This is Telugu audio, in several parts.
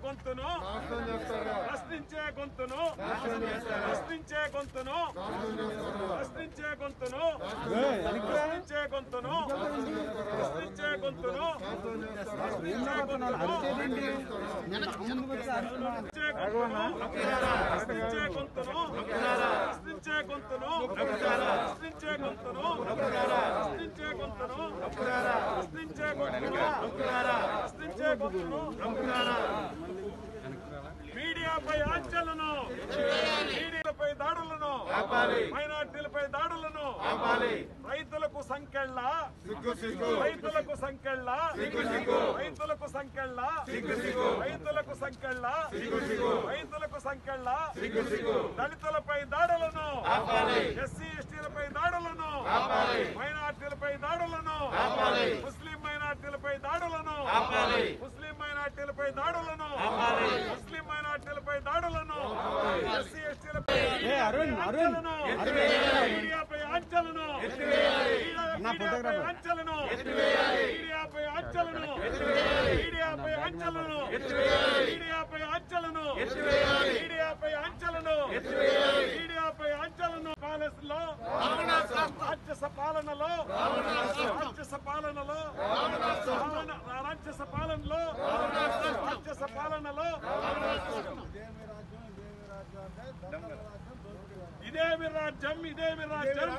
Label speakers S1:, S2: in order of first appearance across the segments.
S1: గొంతును
S2: నాశనం చేస్తారా
S1: ప్రశ్నించే గొంతును ప్రశ్నించే గొంతును ప్రశ్నించే గొంతును ప్రశ్నించే గొంతును ప్రశ్నించే గొంతును ప్రశ్నించే గొంతును ప్రశ్నించే గొంతును ప్రశ్నించే గొంతును ప్రశ్నించే గొంతును ప్రశ్నించే గొంతును ప్రశ్నించే గొంతును ప్రశ్నించే గొంతును మీడియాపై ఆంక్షలను మీడియాపై దాడులను మైనార్టీలపై దాడులను రైతులకు సంకెళ్ళ
S2: సిగ్గు సిగ్గు
S1: రైతులకు సంకెళ్ళ రైతులకు సంకెళ్ళ రైతులకు సంకెళ్ళ రైతులకు సంకెళ్ళ దళితులపై దాడులను ఎస్సీ ఎస్టీలపై దాడులను మైనార్టీలపై దాడులను ముస్లిం మైనార్టీలపై దాడులను ముస్లిం మైనార్టీలపై దాడులను ముస్లిం మైనార్టీలపై దాడులను ఎస్సీ ఎస్టీలపై ఆంక్షలను మీడియాపై ఆంక్షలను మీడియాపై ఆంక్షలను మీడియాపై ఆంక్షలను మీడియాపై ఆంక్షలను మీడియాపై ఆంక్షలను మీడియాపై ఆంక్షలను మీడియాపై ఆంక్షలను పాలనలో రాక్షస పాలనలో రాక్షస పాలనలో పాలన- రాక్షస పాలనలో రాక్షస పాలనలో ఇదేమి రాజ్యం ఇదేమి రాజ్యం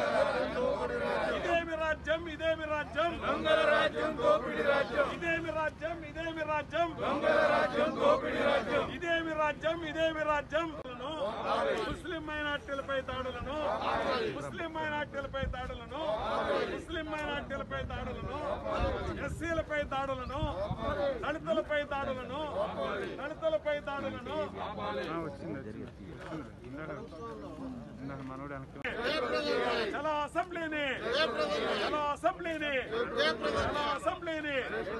S1: ఇదేమి రాజ్యం ఇదేమి రాజ్యం దొంగల రాజ్యం దోపిడి రాజ్యం ఇదేమి రాజ్యం ఇదేమి రాజ్యం దొంగల రాజ్యం దోపిడి రాజ్యం ఇదేమి రాజ్యం ఇదేమి రాజ్యం ముస్లిం మైనార్టీలపై దాడులను ముస్లిం మైనార్టీలపై దాడులను ముస్లిం మైనార్టీలపై దాడులను ఎస్సీలపై దాడులను దళితులపై దాడులను దళితులపై దాడులను చలో అసెంబ్లీని చలో అసెంబ్లీని చలో అసెంబ్లీని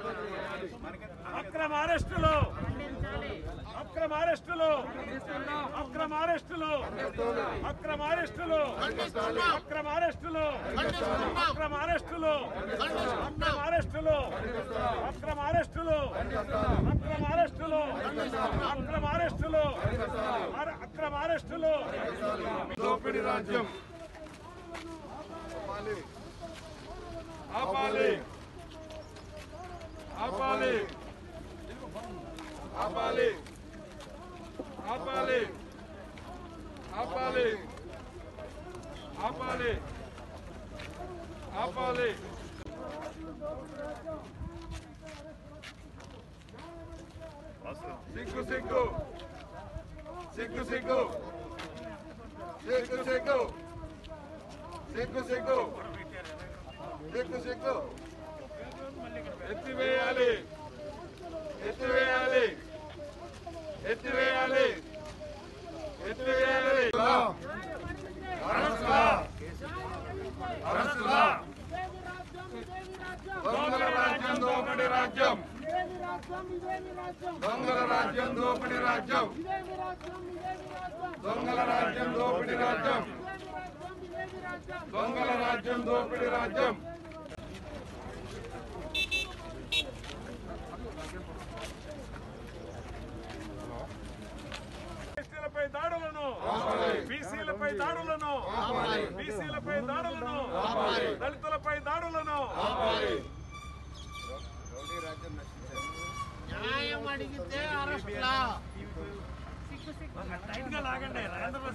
S1: అక్రమ అరెస్టులు అక్రమ అరెస్టులు అక్రమ అరెస్టులు అక్రమ అరెస్టులు అక్రమ అరెస్టులు అక్రమ అరెస్టులు అక్రమ అరెస్టులు అక్రమ అరెస్టులు అక్రమ అరెస్టులు అక్రమ అరెస్టులు అర- అక్రమ అరెస్టులు
S2: దోపిడి రాజ్యం
S1: ఆపాలి ఆపాలి ఆపాలి ఆపాలి ఆపాలి ఆపాలి ఆపాలి సిగ్గు సిగ్గు సిగ్గు సిగ్గు సిగ్గు సిగ్గు సిగ్గు సిగ్గు సిగ్గు సిగ్గు ఎత్తివేయాలి ఎత్తివేయాలి ఎత్తివేయాలి ఎత్తివేయాలి అరెస్టులా అరెస్టులా దొంగల రాజ్యం దోపిడి రాజ్యం దొంగల రాజ్యం దోపిడి రాజ్యం దొంగల రాజ్యం దోపిడి రాజ్యం దొంగల రాజ్యం దోపిడి రాజ్యం ఎస్టీలపై దాడులను బీసీలపై దాడులను బీసీలపై దాడులను దళితులపై దాడులను
S3: న్యాయం అడిగితే అరెస్ట్లా
S1: లాగండి